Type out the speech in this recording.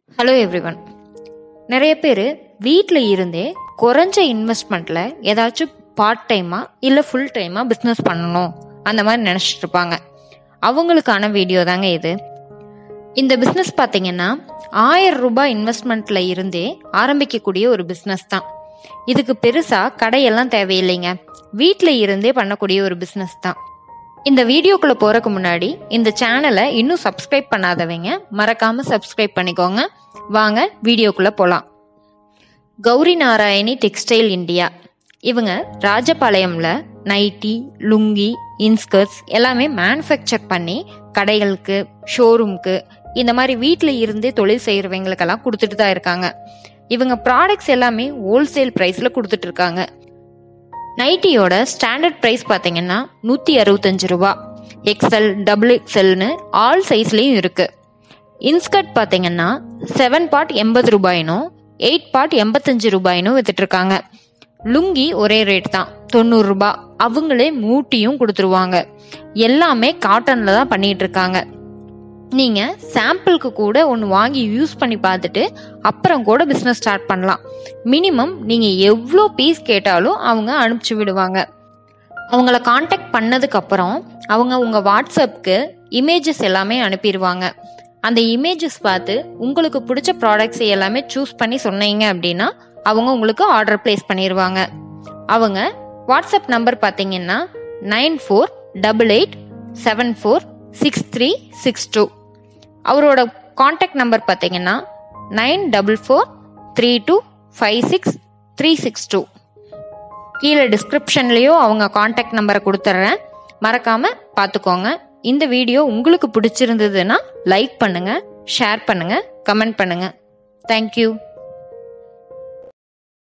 hello everyone நிறைய பேர் வீட்டில் இருந்தே குறைஞ்ச இன்வெஸ்ட்மெண்ட்டில் ஏதாச்சும் பார்ட் டைமாக இல்லை ஃபுல் டைமாக பிஸ்னஸ் பண்ணணும் அந்த மாதிரி நினச்சிட்டு இருப்பாங்க அவங்களுக்கான வீடியோ தாங்க இது இந்த பிஸ்னஸ் பார்த்தீங்கன்னா ஆயிரம் ரூபாய் இன்வெஸ்ட்மெண்ட்டில் இருந்தே ஆரம்பிக்கக்கூடிய ஒரு பிஸ்னஸ் தான் இதுக்கு பெருசாக கடையெல்லாம் தேவையில்லைங்க வீட்டில் இருந்தே பண்ணக்கூடிய ஒரு பிஸ்னஸ் தான் இந்த வீடியோக்குள்ள போறதுக்கு முன்னாடி இந்த சேனலை இன்னும் சப்ஸ்கிரைப் பண்ணாதவங்க மறக்காம சப்ஸ்கிரைப் பண்ணிக்கோங்க வாங்க வீடியோக்குள்ள போலாம் கௌரி நாராயணி டெக்ஸ்டைல் இந்தியா இவங்க ராஜபாளையம்ல நைட்டி லுங்கி இன்ஸ்கர்ட்ஸ் எல்லாமே மேனுஃபேக்சர் பண்ணி கடைகளுக்கு ஷோரூம்க்கு இந்த மாதிரி வீட்டில் இருந்தே தொழில் செய்கிறவங்களுக்கெல்லாம் கொடுத்துட்டு தான் இருக்காங்க இவங்க ப்ராடக்ட்ஸ் எல்லாமே ஹோல்சேல் ப்ரைஸில் கொடுத்துட்டு இருக்காங்க நைட்டியோட ஸ்டாண்டர்ட் ப்ரைஸ் பார்த்தீங்கன்னா நூற்றி அறுபத்தஞ்சு ரூபா எக்ஸ்எல் டபுள் எக்ஸ்எல்னு ஆல் சைஸ்லேயும் இருக்குது இன்ஸ்கர்ட் பார்த்தீங்கன்னா செவன் பார்ட் எண்பது ரூபாயினும் எயிட் பார்ட் எண்பத்தஞ்சு ரூபாயினும் வித்துட்ருக்காங்க லுங்கி ஒரே ரேட் தான் தொண்ணூறு ரூபாய் அவங்களே மூட்டியும் கொடுத்துருவாங்க எல்லாமே காட்டனில் தான் பண்ணிட்டு இருக்காங்க நீங்கள் சாம்பிளுக்கு கூட ஒன்று வாங்கி யூஸ் பண்ணி பார்த்துட்டு அப்புறம் கூட பிஸ்னஸ் ஸ்டார்ட் பண்ணலாம் மினிமம் நீங்கள் எவ்வளோ பீஸ் கேட்டாலும் அவங்க அனுப்பிச்சி விடுவாங்க அவங்கள காண்டாக்ட் பண்ணதுக்கப்புறம் அவங்க உங்கள் வாட்ஸ்அப்புக்கு இமேஜஸ் எல்லாமே அனுப்பிடுவாங்க அந்த இமேஜஸ் பார்த்து உங்களுக்கு பிடிச்ச ப்ராடக்ட்ஸ் எல்லாமே சூஸ் பண்ணி சொன்னீங்க அப்படின்னா அவங்க உங்களுக்கு ஆர்டர் ப்ளேஸ் பண்ணிடுவாங்க அவங்க வாட்ஸ்அப் நம்பர் பார்த்தீங்கன்னா nine four double eight seven four six three six two அவரோட காண்டாக்ட் நம்பர் பார்த்தீங்கன்னா nine double four three two five six three six two கீழே டிஸ்கிரிப்ஷன்லேயும் அவங்க காண்டாக்ட் நம்பரை கொடுத்துட்றேன் மறக்காமல் பார்த்துக்கோங்க இந்த வீடியோ உங்களுக்கு பிடிச்சிருந்ததுன்னா லைக் பண்ணுங்கள் ஷேர் பண்ணுங்கள் கமெண்ட் பண்ணுங்கள் தேங்க்யூ